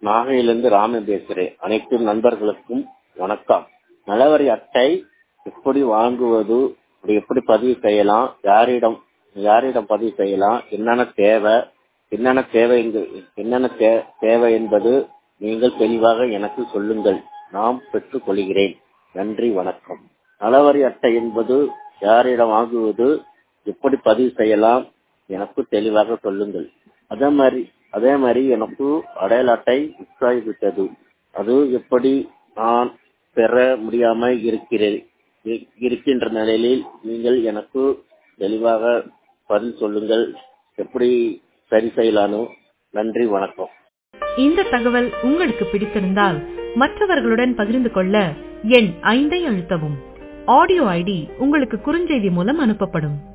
நாகையிலிருந்து ராமன் பேசுகிறேன் அனைத்து நண்பர்களுக்கும் வணக்கம் நலவரி அட்டை எப்படி வாங்குவது அதை எப்படி பதிவு செய்யலாம் யாரிடம் யாரிடம் பதிவு செய்யலாம் என்னென்ன தேவை என்னென்ன தேவை என்று- என்னென்ன தே- தேவை என்பது நீங்கள் தெளிவாக எனக்கு சொல்லுங்கள் நாம் பெற்றுக் கொள்கிறேன் நன்றி வணக்கம் நலவரி அட்டை என்பது யாரிடம் வாங்குவது எப்படி பதிவு செய்யலாம் எனக்கு தெளிவாக சொல்லுங்கள் அதே மாதிரி அதே மாதிரி எனக்கு அடையாள அட்டை மிஸ் ஆகிவிட்டது அது எப்படி நான் பெற முடியாம இருக்கிறேன் இரு- இருக்கின்ற நிலையில் நீங்கள் எனக்கு தெளிவாக பதில் சொல்லுங்கள் எப்படி சரி செய்யலானு நன்றி வணக்கம் இந்த தகவல் உங்களுக்கு பிடித்திருந்தால் மற்றவர்களுடன் பகிர்ந்து கொள்ள எண் ஐந்தை அழுத்தவும் ஆடியோ ஐடி உங்களுக்கு குறுஞ்செய்தி மூலம் அனுப்பப்படும்